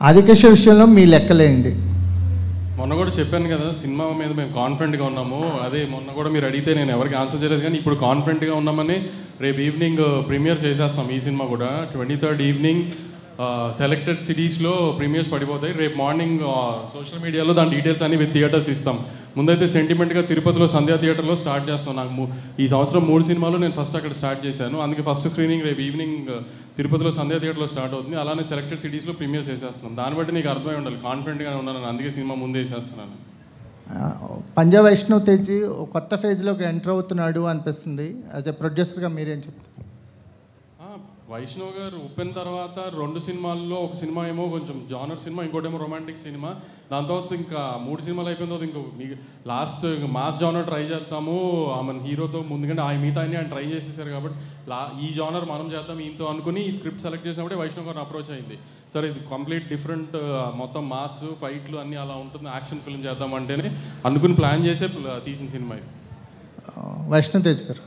ఆదికేశ విషయంలో మీ లెక్కలేండి మొన్న కూడా చెప్పాను కదా సినిమా మీద మేము కాన్ఫిడెంట్గా ఉన్నాము అదే మొన్న కూడా మీరు అడిగితే నేను ఎవరికి ఆన్సర్ చేయలేదు కానీ ఇప్పుడు కాన్ఫిడెంట్గా ఉన్నామని రేపు ఈవినింగ్ ప్రీమియర్ చేసేస్తాం ఈ సినిమా కూడా ట్వంటీ థర్డ్ ఈవినింగ్ సెలెక్టెడ్ సిటీస్లో ప్రీమియర్స్ పడిపోతాయి రేపు మార్నింగ్ సోషల్ మీడియాలో దాని డీటెయిల్స్ అన్ని విత్ థియేటర్స్ ఇస్తాం ముందైతే సెంటిమెంట్గా తిరుపతిలో సంధ్యా థియేటర్లో స్టార్ట్ చేస్తాం నాకు మూ- ఈ సంవత్సరం మూడు సినిమాలు నేను ఫస్ట్ అక్కడ స్టార్ట్ చేశాను అందుకే ఫస్ట్ స్క్రీనింగ్ రేపు ఈవినింగ్ తిరుపతిలో సంధ్యా థియేటర్లో స్టార్ట్ అవుతుంది అలానే సెలెక్టెడ్ సిటీస్లో ప్రీమియర్స్ చేసేస్తున్నాం దాన్ని బట్టి నీకు అర్థమై ఉండాలి కాన్ఫిడెంట్గా ఉన్నాను అందుకే సినిమా ముందే వేసేస్తున్నాను ఆ, పంజాబ్ వైష్ణవ్ తేజ్ ఒక కొత్త ఫేజ్లోకి ఎంటర్ అవుతున్నాడు అనిపిస్తుంది యాజ్ ఎ ప్రొడ్యూసర్గా మీరేం చెప్తారు ఆ, వైష్ణవ్ గారు ఉప్పెన్ తర్వాత రెండు సినిమాల్లో ఒక సినిమా ఏమో కొంచెం జానర్ సినిమా ఇంకోటేమో రొమాంటిక్ సినిమా దాని తర్వాత ఇంకా మూడు సినిమాలు అయిపోయిన తర్వాత ఇంకో మీకు లాస్ట్ మాస్ జానర్ ట్రై చేద్దాము మన హీరోతో ముందుకంటే ఆ మిగతా అన్ని ఆయన ట్రై చేసేసారు కాబట్టి లా ఈ జానర్ మనం చేద్దాం ఈయనతో అనుకుని ఈ స్క్రిప్ట్ సెలెక్ట్ చేసినప్పుడే వైష్ణవ్ గారు అప్రోచ్ అయింది సరే ఇది కంప్లీట్ డిఫరెంట్ మొత్తం మాస్ ఫైట్లు అన్నీ అలా ఉంటుంది యాక్షన్ ఫిల్మ్ చేద్దాం అంటేనే అనుకుని ప్లాన్ చేసే ప్ల- తీసిన సినిమా ఇది ఆ, వైష్ణవ్ తేజ్ గారు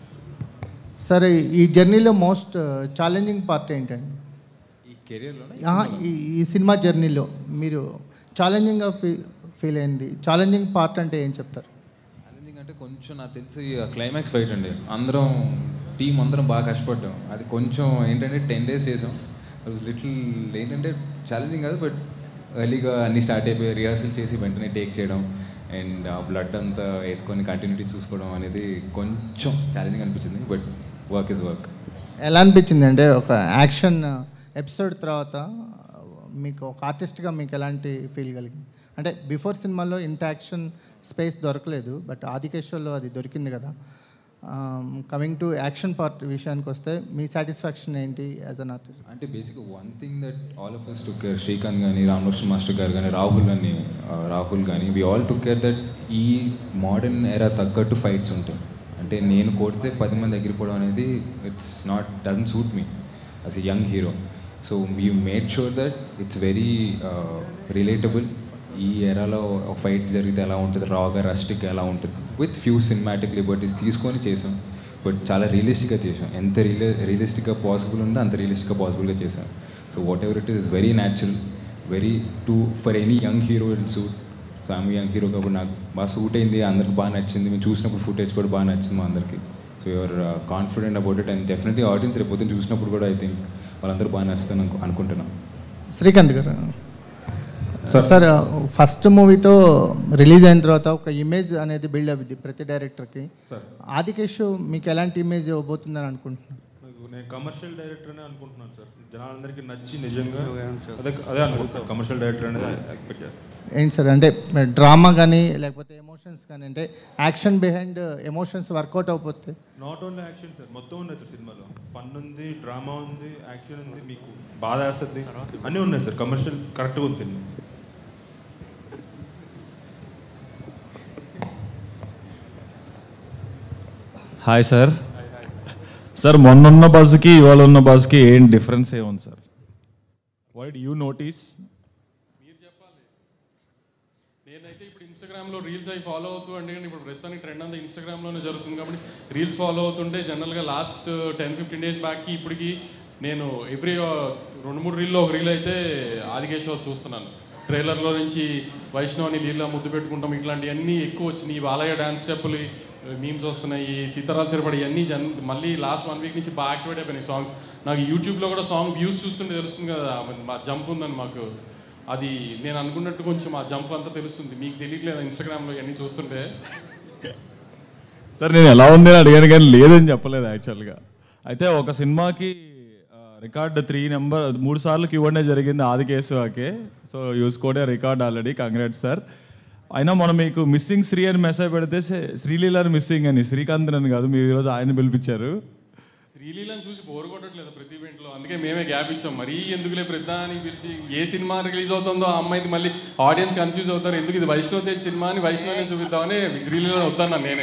సరే ఈ జర్నీలో మోస్ట్ ఛాలెంజింగ్ పార్ట్ ఏంటండి ఈ కెరియర్లోనే ఆ, ఈ ఈ సినిమా జర్నీలో మీరు ఛాలెంజింగ్గా ఫీ ఫీల్ అయింది ఛాలెంజింగ్ పార్ట్ అంటే ఏం చెప్తారు ఛాలెంజింగ్ అంటే కొంచెం నాకు తెలిసి క్లైమాక్స్ ఫైట్ అండి అందరం టీం అందరం బాగా కష్టపడ్డాం అది కొంచెం ఏంటంటే టెన్ డేస్ చేసాం లిటిల్ ఏంటంటే ఛాలెంజింగ్ కాదు బట్ ఎర్లీగా అన్నీ స్టార్ట్ అయిపోయి రిహార్సల్ చేసి వెంటనే టేక్ చేయడం అండ్ ఆ బ్లడ్ అంతా వేసుకొని కంటిన్యూటీ చూసుకోవడం అనేది కొంచెం ఛాలెంజింగ్ అనిపించింది బట్ వర్క్ ఇస్ వర్క్ ఎలా అనిపించింది అంటే ఒక యాక్షన్ ఎపిసోడ్ తర్వాత మీకు ఒక ఆర్టిస్ట్గా మీకు ఎలాంటి ఫీల్ కలిగింది అంటే బిఫోర్ సినిమాలో ఇంత యాక్షన్ స్పేస్ దొరకలేదు బట్ ఆదికేశ్వర్లో అది దొరికింది కదా కమింగ్ టు యాక్షన్ పార్ట్ విషయానికి వస్తే మీ సాటిస్ఫాక్షన్ ఏంటి యాజ్ అన్ ఆర్టిస్ట్ అంటే basic one thing that all of us took care Srikanth కానీ రామకృష్ణ మాస్టర్ గారు కానీ రాహుల్ అని రాహుల్ కానీ we all took care that ఈ మోడర్న్ ఎరా తగ్గట్టు ఫైట్స్ ఉంటాయి అంటే నేను కొడితే పది మంది ఎగిరిపోవడం అనేది it's not doesn't suit me as a young hero so we made sure that it's very relatable ఈ ఎరాలో ఒక ఫైట్ జరిగితే ఎలా ఉంటుంది రాగా రస్టిక్ ఎలా ఉంటుంది విత్ ఫ్యూ సినిమాటిక్ లిబర్టీస్ తీసుకొని చేసాం బట్ చాలా రియలిస్టిక్గా చేసాం ఎంత రియల్ రియలిస్టిక్గా పాసిబుల్ ఉందో అంత రియలిస్టిక్గా పాసిబుల్గా చేసాం so whatever it is very natural very to for any young hero in suit so ఆమె యంగ్ హీరో కాబట్టి నాకు బాగా సూట్ అయింది అందరికి బాగా నచ్చింది మేము చూసినప్పుడు ఫుటేజ్ కూడా బాగా నచ్చింది మా అందరికి so your confident about it and definitely audience రేపు పొద్దున్న చూసినప్పుడు కూడా ఐ థింక్ వాళ్ళందరూ బాగా నచ్చుతాను అనుకు- అనుకుంటున్నాను శ్రీకాంత్ గారు సార్ ఫస్ట్ మూవీతో రిలీజ్ అయిన తర్వాత ఒక ఇమేజ్ అనేది బిల్డ్ అవుద్ది ప్రతి డైరెక్టర్కి ఆదికేష్ మీకు ఎలాంటి ఇమేజ్ ఇవ్వబోతుందని అనుకుంటున్నాను నాకు నేను కమర్షియల్ డైరెక్టర్ అనే అనుకుంటున్నాను సార్ జనాలందరికీ నచ్చి నిజంగా అదే అదే అనుకుంటాను కమర్షియల్ డైరెక్టర్ అనేది ఎక్స్పెక్ట్ చేస్తాను ఏంటి సార్ అంటే డ్రామా కానీ లేకపోతే ఎమోషన్స్ కానీ అంటే యాక్షన్ బిహైండ్ ఎమోషన్స్ వర్కౌట్ అయిపోతే నాట్ ఓన్లీ యాక్షన్ సార్ మొత్తం ఉన్నాయి సార్ సినిమాలో ఫన్ ఉంది డ్రామా ఉంది యాక్షన్ ఉంది మీకు బాధ వేస్తుంది అన్నీ ఉన్నాయి సార్ కమర్షియల్ కరెక్ట్గా ఉంది సినిమా హాయ్ సార్ సార్ మొన్నున్న బస్కి ఇవాళ ఉన్న బస్కి ఏం డిఫరెన్స్ ఏముంది సార్ వై యూ నోటీస్ నేనైతే ఇప్పుడు ఇన్స్టాగ్రామ్లో రీల్స్ అవి ఫాలో అవుతూ అంటే కానీ ఇప్పుడు ప్రస్తుతానికి ట్రెండ్ అంతా ఇన్స్టాగ్రామ్లోనే జరుగుతుంది కాబట్టి రీల్స్ ఫాలో అవుతుంటే జనరల్గా లాస్ట్ టెన్ ఫిఫ్టీన్ డేస్ బ్యాక్కి ఇప్పటికి నేను ఎవ్రీ రెండు మూడు రీల్లో ఒక రీల్ అయితే ఆదికేశ్వర్ చూస్తున్నాను ట్రైలర్లో నుంచి వైష్ణవ్ని నీళ్ళ ముద్దు పెట్టుకుంటాం ఇట్లాంటివన్నీ ఎక్కువ వచ్చినాయి ఈ బాలయ్య డ్యాన్స్ స్టెప్పులు మీమ్స్ వస్తున్నాయి సీతారాల చిరపడి ఇవన్నీ జన్ మళ్ళీ లాస్ట్ వన్ వీక్ నుంచి బాగా యాక్టివేట్ అయిపోయినాయి సాంగ్స్ నాకు యూట్యూబ్లో కూడా సాంగ్ వ్యూస్ చూస్తుంటే తెలుస్తుంది కదా మా జంప్ ఉందని మాకు అది నేను అనుకున్నట్టు కొంచెం ఆ జంప్ అంతా తెలుస్తుంది మీకు తెలియట్లేదు ఇన్స్టాగ్రామ్లో ఇవన్నీ చూస్తుంటే సార్ నేను ఎలా ఉంది అని అడిగాను కానీ లేదని చెప్పలేదు యాక్చువల్గా అయితే ఒక సినిమాకి రికార్డ్ త్రీ నెంబర్ మూడు సార్లు క్యూఎన్ఏ జరిగింది ఆదికేశ్వరకే సో యూస్ కోడే రికార్డ్ ఆల్రెడీ కంగ్రాట్స్ సార్ అయినా మనం మీకు మిస్సింగ్ శ్రీ అని మెసేజ్ పెడితే శ్రీలీలని మిస్సింగ్ అని శ్రీకాంత్ అని కాదు మీరు ఈరోజు ఆయన పిలిపించారు శ్రీలీలను చూసి బోర్ కొట్టట్లేదు ప్రతి ఈవెంట్లో అందుకే మేమే గ్యాప్ ఇచ్చాం మరీ ఎందుకులే ప్రతి అని పిలిచి ఏ సినిమా రిలీజ్ అవుతుందో ఆ అమ్మాయిది మళ్ళీ ఆడియన్స్ కన్ఫ్యూజ్ అవుతారు ఎందుకు ఇది వైష్ణవ్ తేజ్ సినిమా అని వైష్ణవ్ని చూపిద్దామని శ్రీలీలను వద్దన్నాను నేనే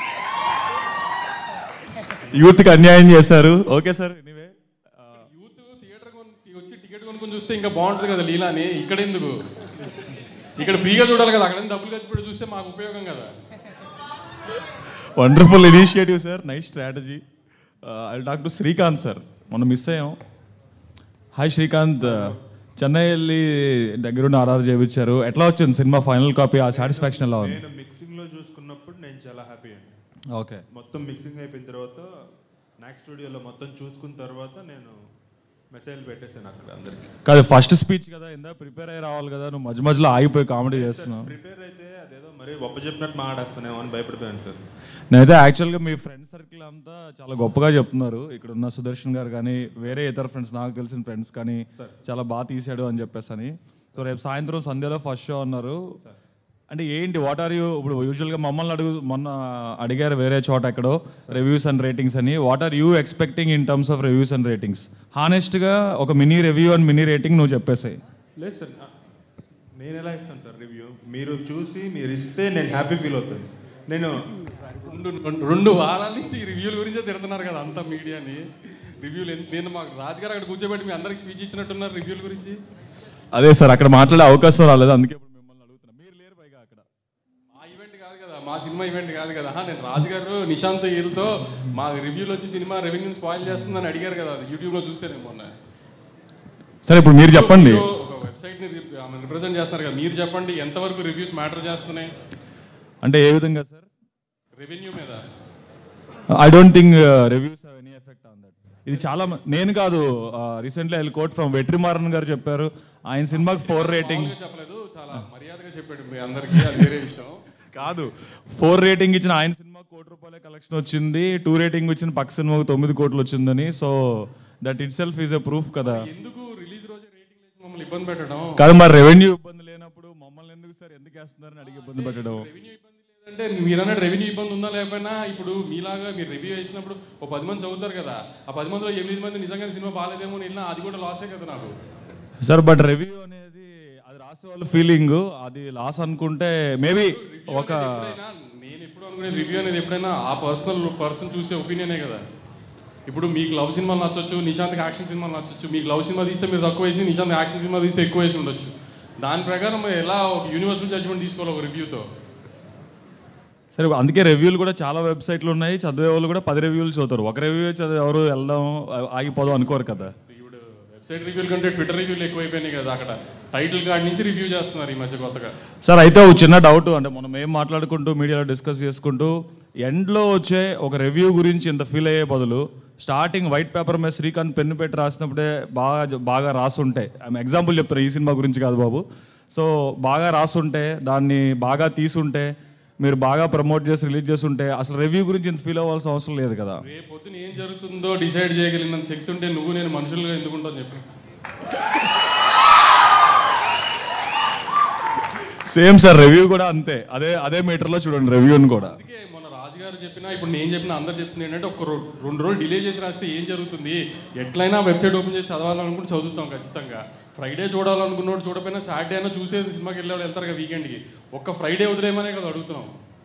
యూత్కి అన్యాయం చేశారు okay sir anyway youth theatre కొని వచ్చి టికెట్ కొనుక్కొని చూస్తే ఇంకా బాగుంటుంది కదా లీలాని ఇక్కడ ఎందుకు ఇక్కడ ఫ్రీగా చూడాలి కదా అక్కడ డబ్బులు ఖర్చు పెట్టి చూస్తే మాకు ఉపయోగం కదా wonderful initiative sir nice strategy I talk to Srikanth sir మొన్న మిస్ అయ్యాం హాయ్ శ్రీకాంత్ చెన్నై వెళ్ళి దగ్గరుండి ఆర్ఆర్ చేయించారు ఎట్లా వచ్చింది సినిమా ఫైనల్ కాపీ ఆ సాటిస్ఫాక్షన్ ఎలా ఉంది నేను మిక్సింగ్లో చూసుకున్నప్పుడు నేను చాలా హ్యాపీ అండి ఓకే మొత్తం మిక్సింగ్ అయిపోయిన తర్వాత నెక్స్ట్ స్టూడియోలో మొత్తం చూసుకున్న తర్వాత నేను మెసేజ్ పెట్టేశాను అక్కడ అందరికి కాదు ఫస్ట్ స్పీచ్ కదా ఇందా ప్రిపేర్ అయ్యి రావాలి కదా నువ్వు మధ్య మధ్యలో ఆగిపోయి కామెడీ చేస్తున్నావు ప్రిపేర్ అయితే అదేదో మరి ఒప్ప చెప్పినట్టు మాట్లాడేస్తానేమో అని భయపడిపోయాను సార్ నేనైతే యాక్చువల్గా మీ ఫ్రెండ్ సర్కిల్ అంతా చాలా గొప్పగా చెప్తున్నారు ఇక్కడ ఉన్న సుదర్శన్ గారు కానీ వేరే ఇతర ఫ్రెండ్స్ నాకు తెలిసిన ఫ్రెండ్స్ కానీ చాలా బాగా తీసాడు అని చెప్పేసి అని సో రేపు సాయంత్రం సంధ్యలో ఫస్ట్ షో అన్నారు అంటే ఏంటి వాట్ ఆర్ యూ ఇప్పుడు యూజువల్గా మమ్మల్ని అడుగు మొన్న అడిగారు వేరే చోట ఎక్కడో రివ్యూస్ అండ్ రేటింగ్స్ అని what are you expecting in terms of reviews and ratings హానెస్ట్గా ఒక mini review and mini rating నువ్వు చెప్పేసాయి లేదు సార్ నా- నేను ఎలా ఇస్తాను సార్ రివ్యూ మీరు చూసి మీరు ఇస్తే నేను హ్యాపీ ఫీల్ అవుతాను నేను రెండు రెండు- రెండు వారాల నుంచి ఈ రివ్యూల గురించే తిడుతున్నారు కదా అంతా మీడియాని రివ్యూలు ఎంత- నేను మాకు రాజుగారు అక్కడ కూర్చోబెట్టి మీ అందరికి స్పీచ్ ఇచ్చినట్టున్నారు రివ్యూల గురించి అదే సార్ అక్కడ మాట్లాడే అవకాశం రాలేదు అందుకే ఇప్పుడు మిమ్మల్ని అడుగుతున్నా మీరు లేరు పైగా అక్కడ మా ఈవెంట్ కాదు కదా మా సినిమా ఈవెంట్ కాదు కదా ఆహా, నేను రాజు గారు నిశాంత్ వీళ్ళతో మా రివ్యూలో వచ్చి సినిమా రెవెన్యూ స్పాయిల్ చేస్తుందని అడిగారు కదా అది యూట్యూబ్లో చూసాను మొన్న సరే ఇప్పుడు మీరు చెప్పండి So, ఒక వెబ్సైట్ని రిప్రజెంట్ చేస్తున్నారు కదా మీరు చెప్పండి ఎంతవరకు రివ్యూస్ మ్యాటర్ చేస్తున్నాయి అంటే ఏ విధంగా సార్ రెవెన్యూ మీద I don't think reviews have any effect on that ఇది చాలా మ- నేను కాదు రీసెంట్లీ I quote from Vetrimaaran garu చెప్పారు ఆయన సినిమాకి ఫోర్ రేటింగ్ మామూలుగా చెప్పలేదు చాలా మర్యాదగా చెప్పాడు మీ అందరికీ అది వేరే విషయం కాదు ఫోర్ రేటింగ్ ఇచ్చిన ఆయన సినిమా కోటి రూపాయల కలెక్షన్ వచ్చింది టూ రేటింగ్ వచ్చిన పక్క సినిమాకి తొమ్మిది కోట్లు వచ్చిందని so that itself is a proof కదా ఎందుకు రిలీజ్ రోజే రేటింగ్ వేసి మమ్మల్ని ఇబ్బంది పెట్టడం కాదు మరి రెవెన్యూ ఇబ్బంది లేనప్పుడు మమ్మల్ని ఎందుకు సార్ ఎందుకు వేస్తున్నారని అడిగి ఇబ్బంది పెట్టడం రెవెన్యూ ఇబ్బంది లేదంటే మీరు అన్నట్టు రెవెన్యూ ఇబ్బంది ఉందా లేకపోయినా ఇప్పుడు మీలాగా మీరు రివ్యూ వేసినప్పుడు ఓ పది మంది చదువుతారు కదా ఆ పది మందిలో ఎనిమిది మంది నిజంగా సినిమా బాగాలేదేమో అని వెళ్ళినా అది కూడా లాసే కదా నాకు సార్ బట్ రివ్యూ అనేది అది రాసే వాళ్ళ ఫీలింగ్ అది లాస్ అనుకుంటే మేబీ ఒక ఎప్పుడైనా నేను ఎప్పుడు అనుకునేది రివ్యూ అనేది ఎప్పుడైనా ఆ పర్సనల్ పర్సన్ చూసే ఒపీనియనే కదా ఇప్పుడు మీకు లవ్ సినిమాలు నచ్చొచ్చు నిశాంత్కి యాక్షన్ సినిమాలు నచ్చొచ్చు మీకు లవ్ సినిమా తీస్తే మీరు తక్కువ వేసి నిశాంత్ యాక్షన్ సినిమా తీస్తే ఎక్కువ వేసి ఉండొచ్చు దాని ప్రకారం మీరు ఎలా ఒక యూనివర్సల్ జడ్జ్మెంట్ తీసుకోవాలి ఒక రివ్యూతో సరే అందుకే రివ్యూలు కూడా చాలా వెబ్సైట్లు ఉన్నాయి చదివే వాళ్ళు కూడా పది రివ్యూలు చదువుతారు ఒక రివ్యూ చదివి ఎవరు వెళ్దాం ఆగిపోదాం అనుకోరు కదా ఇప్పుడు వెబ్సైట్ రివ్యూల కంటే ట్విట్టర్ రివ్యూలు ఎక్కువైపోయినాయి కదా అక్కడ టైటిల్ కార్డ్ నుంచి రివ్యూ చేస్తున్నారు ఈ మధ్య కొత్తగా సార్ అయితే ఒక చిన్న డౌట్ అంటే మనం ఏం మాట్లాడుకుంటూ మీడియాలో డిస్కస్ చేసుకుంటూ ఎండ్లో వచ్చే ఒక రివ్యూ గురించి ఇంత ఫీల్ అయ్యే బదులు స్టార్టింగ్ వైట్ పేపర్ మీద శ్రీకాంత్ పెన్ను పెట్టి రాసినప్పుడే బాగా బాగా రాసుంటే ఆమె ఎగ్జాంపుల్ చెప్తారు ఈ సినిమా గురించి కాదు బాబు సో బాగా రాసుంటే దాన్ని బాగా తీసుంటే మీరు బాగా ప్రమోట్ చేసి రిలీజ్ చేస్తుంటే అసలు రివ్యూ గురించి ఇంత ఫీల్ అవ్వాల్సిన అవసరం లేదు కదా రేపు పొద్దున ఏం జరుగుతుందో డిసైడ్ చేయగలిగినంత శక్తి ఉంటే నువ్వు నేను మనుషులుగా ఎందుకు ఉంటాను చెప్పి సేమ్ సార్ రివ్యూ కూడా అంతే అదే అదే మీటర్లో చూడండి రివ్యూని కూడా అందుకే మొన్న రాజుగారు చెప్పినా ఇప్పుడు నేను చెప్పిన అందరు చెప్తుంది ఏంటంటే ఒక రో- రెండు రోజులు డిలే చేసి రాస్తే ఏం జరుగుతుంది ఎట్లయినా వెబ్సైట్ ఓపెన్ చేసి చదవాలనుకుంటే చదువుతాం ఖచ్చితంగా ఫ్రైడే చూడాలనుకున్నోడు చూడకపోయినా సాటర్డే అయినా చూసే సినిమాకి వెళ్ళేవాడు వెళ్తారు కదా వీకెండ్కి ఒక్క ఫ్రైడే వదిలేమనే కదా అడుగుతున్నాం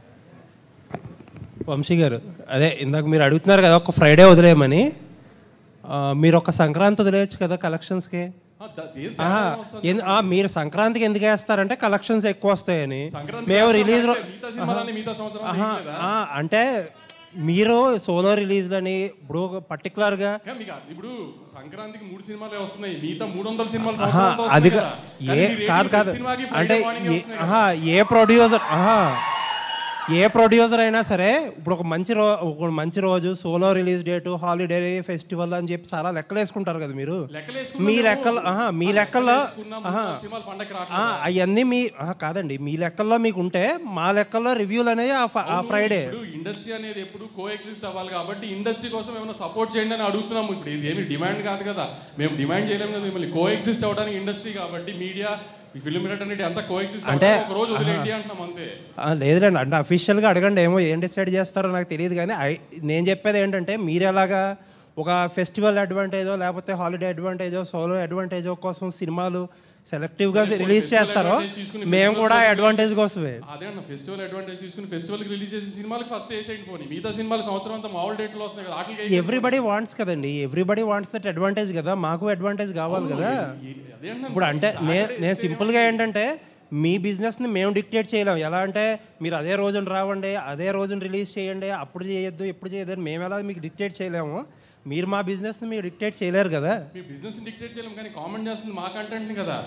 వంశీ గారు అదే ఇందాక మీరు అడుగుతున్నారు కదా ఒక ఫ్రైడే వదిలేయమని ఆ, మీరు ఒక సంక్రాంతి వదిలేయచ్చు కదా కలెక్షన్స్కి ఆ, ద- ఏం ఆహా, తేడా వస్తుంది? ఎన్- ఆ, మీరు సంక్రాంతికి ఎందుకు వేస్తారంటే కలెక్షన్స్ ఎక్కువ వస్తాయని సంక్రాంతి మేము చేస్తాం రిలీజ్ అంటే మిగతా సినిమాలని మిగతా సంవత్సరం ఆహా, వేయట్లేదా? ఆ, అంటే మీరు సోలో రిలీజ్లని ఇప్పుడు పర్టికులర్గా ఇంకా మీకు అది- ఇప్పుడు సంక్రాంతికి మూడు సినిమాలే వస్తున్నాయి మిగతా మూడు వందల సినిమాలు ఆహా, సంవత్సరం అంతా అది వస్తున్నాయి కా- కదా. కానీ ఏ మీ కాదు రేటింగ్ కాదు సినిమాకి అంటే Friday morning ఏ- వస్తున్నాయి కదా. ఆహా, ఏ ప్రొడ్యూసర్ ఆహా ఏ ప్రొడ్యూసర్ అయినా సరే ఇప్పుడు ఒక మంచి రో ఒక మంచి రోజు solo release date holiday festival అని చెప్పి చాలా లెక్కలు వేసుకుంటారు కదా మీరు లెక్కలేసుకున్నాం మీ మేము. లెక్కలు ఆహా, మీ ఆ లెక్కల్లో లెక్కలేసుకున్నాం, మూడు ఆహా, నాలుగు సినిమాలు పండగకి ఆ, రావట్లేదా? అవన్నీ మీ ఆహా, కాదండి మీ లెక్కల్లో మీకు ఉంటే మా లెక్కల్లో రివ్యూలు అనేవి ఆ ఫ- ఆ ఫ్రైడే ఇప్పుడు ఇండస్ట్రీ అనేది ఎప్పుడు కో ఎగ్జిస్ట్ అవ్వాలి కాబట్టి ఇండస్ట్రీ కోసం ఏమైనా సపోర్ట్ చేయండి అని అడుగుతున్నాము ఇప్పుడు ఇది ఏమి డిమాండ్ కాదు కదా మేము డిమాండ్ చేయలేము కదా మిమ్మల్ని కో ఎగ్జిస్ట్ అవడానికి ఇండస్ట్రీ కాబట్టి మీడియా ఈ ఫిల్మ్ అనేది అంతా కో ఎగ్జిస్ట్ అంటే, ఒక రోజు వదిలేండి అంటున్నాం అంతే ఆ, లేదులేండి అంటే అఫీషియల్గా అడగండి ఏమో ఏం డిసైడ్ చేస్తారో నాకు తెలియదు కానీ ఐ- నేను చెప్పేది ఏంటంటే మీరు ఎలాగా ఒక ఫెస్టివల్ అడ్వాంటేజో లేకపోతే హాలిడే అడ్వాంటేజో సోలో అడ్వాంటేజో కోసం సినిమాలు సెలెక్టివ్గా రిలీజ్ చేస్తారో advantage తీసుకుని మేము festival కూడా కోసం అడ్వాంటేజ్ కోసమే అదే అన్న ఫెస్టివల్ అడ్వాంటేజ్ తీసుకుని ఫెస్టివల్ కి రిలీజ్ చేసి సినిమాలకు ఫస్ట్ వేసేయండి పోనీ మిగతా సినిమాలు సంవత్సరం అంతా మామూలు డేట్ లో వస్తున్నాయి కదా వాటికి ఎవ్రీబడి వాంట్స్ కదండి ఎవ్రీబడి వాంట్స్ దట్ అడ్వాంటేజ్ కదా మాకు అడ్వాంటేజ్ కావాలి కదా అదే అన్న ఇప్పుడు అంటే నే నేను సింపుల్గా ఏంటంటే మీ బిజినెస్ని మేము డిక్టేట్ చేయలేం ఎలా అంటే మీరు అదే రోజున రావండి అదే రోజున రిలీజ్ చేయండి అప్పుడు చేయొద్దు ఎప్పుడు చేయొద్దు అని మేము ఎలా మీకు డిక్టేట్ చేయలేము మీరు మా బిజినెస్ని మీరు డిక్టేట్ చేయలేరు కదా మీ బిజినెస్ డిక్టేట్ చేయలేం కానీ కామెంట్ చేస్తుంది మా కంటెంట్ని కదా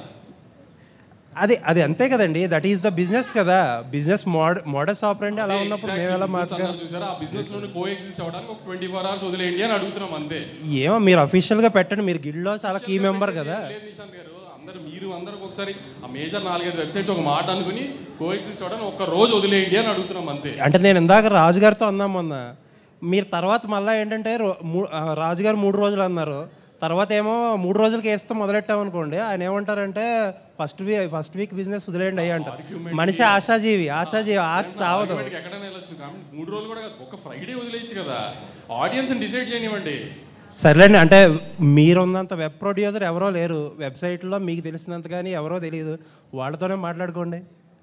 అది అది అంతే కదండి దట్ ఈస్ ద బిజినెస్ కదా బిజినెస్ మోడ్ మోడల్స్ ఆపరండి అలా ఉన్నప్పుడు మేము ఎలా మాట్లాడాలి చూసారా ఆ బిజినెస్ లోనే కో ఎగ్జిస్ట్ అవడానికి ఒక ట్వంటీ ఫోర్ అవర్స్ వదిలేయండి అని అడుగుతున్నాం అంతే ఏమో మీరు అఫీషియల్గా పెట్టండి మీరు గిల్డ్లో చాలా కీ మెంబర్ కదా లేదు నిశాంత్ గారు అందరు మీరు అందరూ ఒకసారి ఆ మేజర్ నాలుగైదు వెబ్సైట్స్ ఒక మాట అనుకుని కో ఎగ్జిస్ట్ అవడానికి ఒక రోజు వదిలేయండి అని అడుగుతున్నాం అంతే అంటే నేను ఇందాక రాజుగారితో అన్నాం మొన్న మీరు తర్వాత మళ్ళీ ఏంటంటే రో- మూ- ఆ, రాజుగారు మూడు రోజులు అన్నారు తర్వాత ఏమో మూడు రోజులకి వేస్తే మొదలెట్టాం అనుకోండి ఆయన ఏమంటారంటే first week first week business వదిలేయండి అయ్యి అంటారు మనిషి ఆశాజీవి ఆశాజీవి ఆశ చావదు Argument కి ఎక్కడైనా వెళ్ళొచ్చు కాబట్టి మూడు రోజులు కూడా కాదు ఒక ఫ్రైడే వదిలేయచ్చు కదా ఆడియన్స్ డిసైడ్ చేయనివ్వండి సర్లేండి అంటే మీరున్నంత వెబ్ ప్రొడ్యూసర్ ఎవరో లేరు వెబ్సైట్లో మీకు తెలిసినంత కానీ ఎవరో తెలియదు వాళ్ళతోనే మాట్లాడుకోండి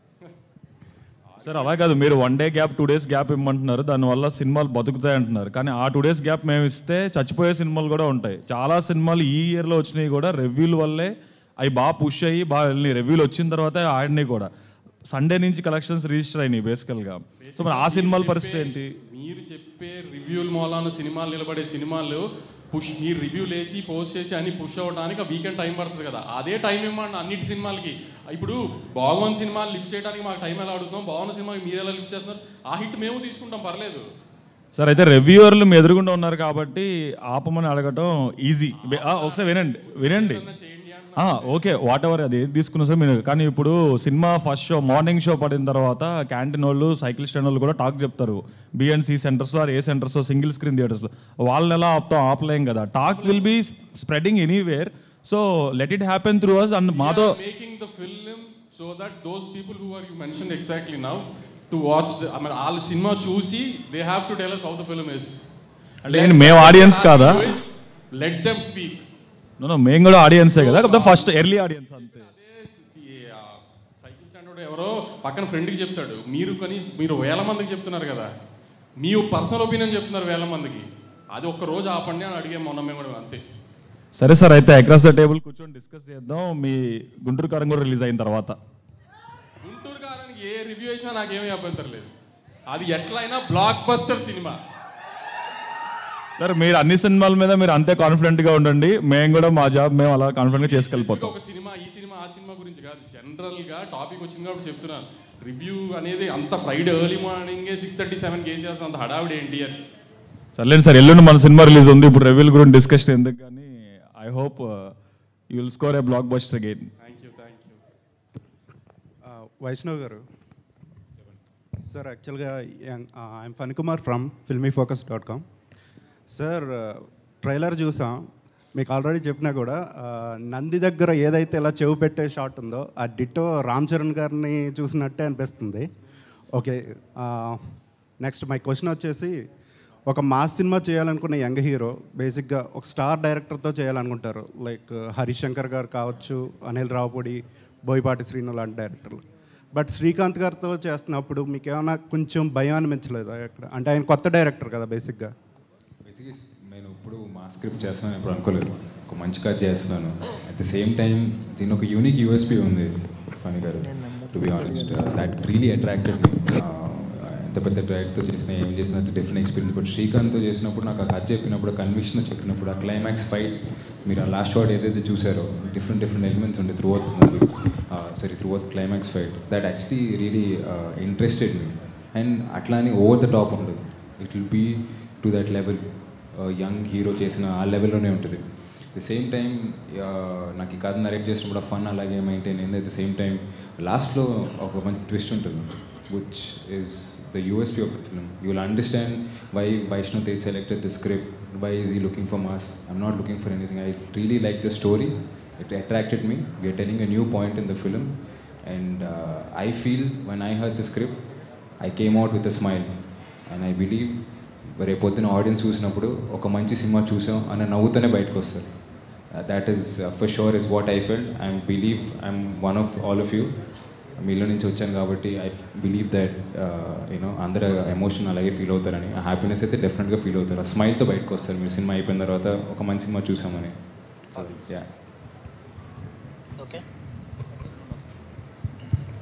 సార్ అలా కాదు మీరు one day gap two days gap ఇమ్మంటున్నారు దానివల్ల సినిమాలు బతుకుతాయి అంటున్నారు కానీ ఆ టూ డేస్ గ్యాప్ మేము ఇస్తే చచ్చిపోయే సినిమాలు కూడా ఉంటాయి చాలా సినిమాలు ఈ ఇయర్లో వచ్చినాయి కూడా రివ్యూల వల్లే అవి బాగా పుష్ అయ్యి బాగా వెళ్ళినాయి రివ్యూలు వచ్చిన తర్వాత ఆడినాయి కూడా సండే నుంచి కలెక్షన్స్ రిజిస్టర్ అయినాయి బేసికల్గా సో మరి ఆ సినిమాల పరిస్థితి ఏంటి మీరు చెప్పే రివ్యూల మూలాన సినిమాలు నిలబడే సినిమాలు పుష్ మీరు రివ్యూలు వేసి పోస్ట్ చేసి అన్ని పుష్ అవ్వడానికి వీకెండ్ టైం పడుతుంది కదా అదే టైం ఇవ్వండి అన్నిటి సినిమాలకి ఇప్పుడు బాగున్న సినిమాలు లిఫ్ట్ చేయడానికి మాకు టైం ఎలా అడుగుతాం బాగున్న సినిమాకి మీరు ఎలా లిఫ్ట్ చేస్తున్నారు ఆ హిట్ మేము తీసుకుంటాం పర్లేదు సార్ అయితే రివ్యూవర్లు మీ ఎదురుగుండా ఉన్నారు కాబట్టి ఆపమని అడగటం ఈజీ ఒకసారి వినండి వినండి ఆ, ఓకే వాట్ ఎవర్ అది ఏది తీసుకున్నా సార్ మీరు కానీ ఇప్పుడు cinema first show morning show పడిన తర్వాత క్యాంటీన్ వాళ్ళు సైకిల్ స్టాండ్ వాళ్ళు కూడా టాక్ చెప్తారు బిఎన్సి సెంటర్స్లో ఏ సెంటర్స్ సింగిల్ స్క్రీన్ థియేటర్స్లో వాళ్ళని ఎలా ఆపుతాం ఆపలేం కదా talk will be spreading anywhere so let it happen through us and మాతో making the film so that those people who are you mention exactly now to watch I mean వాళ్ళ cinema చూసి they have to tell us how the film is అంటే ఏంటి, మేము audience కాదా let them speak no no మేము కూడా ఆడియన్సే కదా కాకపోతే ఫస్ట్ ఎర్లీ ఆడియన్స్ అంతే సైకిల్ స్టాండ్ ఎవరో పక్కన ఫ్రెండ్కి చెప్తాడు మీరు కానీ మీరు వేల మందికి చెప్తున్నారు కదా మీ పర్సనల్ ఒపీనియన్ చెప్తున్నారు వేల మందికి అది ఒక్క రోజు ఆపండి అని అడిగాం మొన్న మేము కూడా అంతే సరే సార్ అయితే అక్రాస్ ద టేబుల్ కూర్చొని డిస్కస్ చేద్దాం మీ గుంటూరు కారం కూడా రిలీజ్ అయిన తర్వాత గుంటూరు కారానికి ఏ రివ్యూ వేసినా నాకేమీ అభ్యంతరం లేదు అది ఎట్లయినా బ్లాక్ బస్టర్ సినిమా సార్ మీరు అన్ని సినిమాల మీద మీరు అంతే కాన్ఫిడెంట్ గా ఉండండి మేము కూడా మా జాబ్ మేము అలా కాన్ఫిడెంట్ గా చేసుకెళ్ళిపోతాం ఒక సినిమా ఈ సినిమా ఆ సినిమా గురించి కాదు జనరల్ గా టాపిక్ వచ్చింది కాబట్టి చెప్తున్నాను రివ్యూ అనేది అంత Friday early morning six thirty seven KCR అంత హడావిడి ఏంటి అని సర్లేండి సార్ ఎల్లుండి మన సినిమా రిలీజ్ ఉంది ఇప్పుడు రివ్యూల గురించి డిస్కషన్ ఎందుకు కానీ I hope you will score a blockbuster again thank you thank you ఆ, వైష్ణవ్ గారు సార్ యాక్చువల్గా I'm Phanikumar from Filmy Focus dot com sir trailer చూసాం మీకు ఆల్రెడీ చెప్పినా కూడా ఆ, నంది దగ్గర ఏదైతే ఇలా చెవు పెట్టే షాట్ ఉందో ఆ డిట్టో రామ్ చరణ్ గారిని చూసినట్టే అనిపిస్తుంది ఓకే నెక్స్ట్ మై క్వశ్చన్ వచ్చేసి ఒక మాస్ సినిమా చేయాలనుకున్న యంగ్ హీరో బేసిక్గా ఒక స్టార్ డైరెక్టర్తో చేయాలనుకుంటారు లైక్ హరిశంకర్ గారు కావచ్చు అనిల్ రావుపూడి బోయపాటి శ్రీను లాంటి డైరెక్టర్లు బట్ శ్రీకాంత్ గారితో చేస్తున్నప్పుడు మీకు ఏమైనా కొంచెం భయం అనిపించలేదా ఎక్కడ అంటే ఆయన కొత్త డైరెక్టర్ కదా బేసిక్గా బేసిక్గా నేను ఇప్పుడు మా స్క్రిప్ట్ చేస్తున్నాను ఇప్పుడు అనుకోలేదు ఒక మంచి కథ చేస్తున్నాను అట్ ద సేమ్ టైం దీని ఒక యూనిక్ యూఎస్పీ ఉంది Phani garu to be honest that really attracted ఎంత పెద్ద డైరెక్ట్తో చేసిన ఏం చేసిన డిఫరెంట్ ఎక్స్పీరియన్స్ బట్ శ్రీకాంత్తో చేసినప్పుడు నాకు ఆ కథ చెప్పినప్పుడు కన్విక్షన్ చెప్పినప్పుడు ఆ క్లైమాక్స్ ఫైట్ మీరు ఆ లాస్ట్ షాట్ ఏదైతే చూసారో డిఫరెంట్ డిఫరెంట్ ఎలిమెంట్స్ ఉండే throughout movie sorry throughout climax fight that actually really interested me and అట్లా అని ఓవర్ ద టాప్ ఉండదు it will be to that level young hero చేసిన ఆ లెవెల్లోనే ఉంటుంది ది సేమ్ టైం నాకు ఈ కథ నరేట్ చేసినప్పుడు ఆ ఫన్ అలాగే మెయింటైన్ అయింది అట్ ద సేమ్ టైం లాస్ట్లో ఒక మంచి ట్విస్ట్ ఉంటుంది which is the USP of the film you will understand why Vaishnav Tej selected the script why is he looking for mass I'm not looking for anything I really like the story it attracted me we are telling a new point in the film and I feel one I heard the script I came out with a smile and I believe రేపు పొద్దున audience చూసినప్పుడు ఒక మంచి cinema చూసాం అన్న నవ్వుతూనే బయటకు వస్తారు that is for sure is what I felt I believe I'm one of all of you మీలో నుంచి వచ్చాను కాబట్టి ఐ బిలీవ్ దట్ యూనో అందరూ ఎమోషన్ అలాగే ఫీల్ అవుతారని ఆ హ్యాపీనెస్ అయితే డెఫినెట్గా ఫీల్ అవుతారు ఆ స్మైల్తో బయటకు వస్తారు మీరు సినిమా అయిపోయిన తర్వాత ఒక మంచి సినిమా చూసామని సో యా ఓకే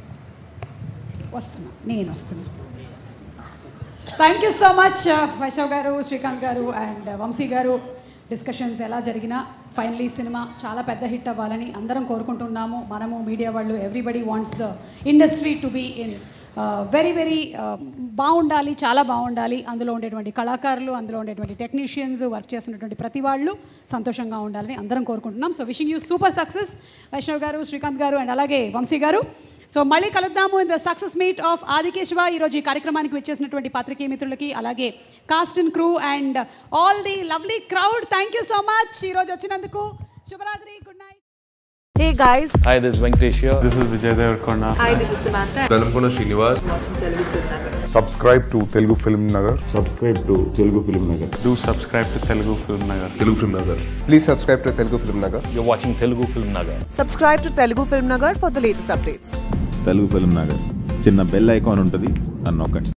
వస్తున్నా నేను వస్తున్నా thank you so much Vaishnav garu Srikanth గారు అండ్ వంశీ గారు డిస్కషన్స్ ఎలా జరిగినా ఫైనలీ సినిమా చాలా పెద్ద హిట్ అవ్వాలని అందరం కోరుకుంటున్నాము మనము మీడియా వాళ్ళు everybody wants the industry to be in very very బాగుండాలి చాలా బాగుండాలి అందులో ఉండేటువంటి కళాకారులు అందులో ఉండేటువంటి టెక్నీషియన్స్ వర్క్ చేస్తున్నటువంటి ప్రతి వాళ్ళు సంతోషంగా ఉండాలని అందరం కోరుకుంటున్నాం so wishing you super success Vaishnav garu Srikanth గారు అండ్ అలాగే వంశీ గారు సో మళ్ళీ కలుద్దాము in the success meet of Adikeshava ఈరోజు ఈ కార్యక్రమానికి వచ్చేసినటువంటి పాత్రికేయ మిత్రులకి అలాగే cast and crew and all the lovely crowd thank you so much ఈరోజు వచ్చినందుకు శుభరాత్రి good night Hey guys, Hi, this is Venkatesh here. This is Vijay Devarkonda. hi, this is Samantha. Velankonda Srinivas subscribe to Telugu Film Nagar subscribe to Telugu Film Nagar Do subscribe to Telugu Film Nagar. Telugu Film Nagar please subscribe to Telugu Film Nagar You're watching Telugu Film Nagar. Subscribe to Telugu Film Nagar for the latest updates. Telugu Film Nagar చిన్న bell icon ఉంటుంది అని నొక్కండి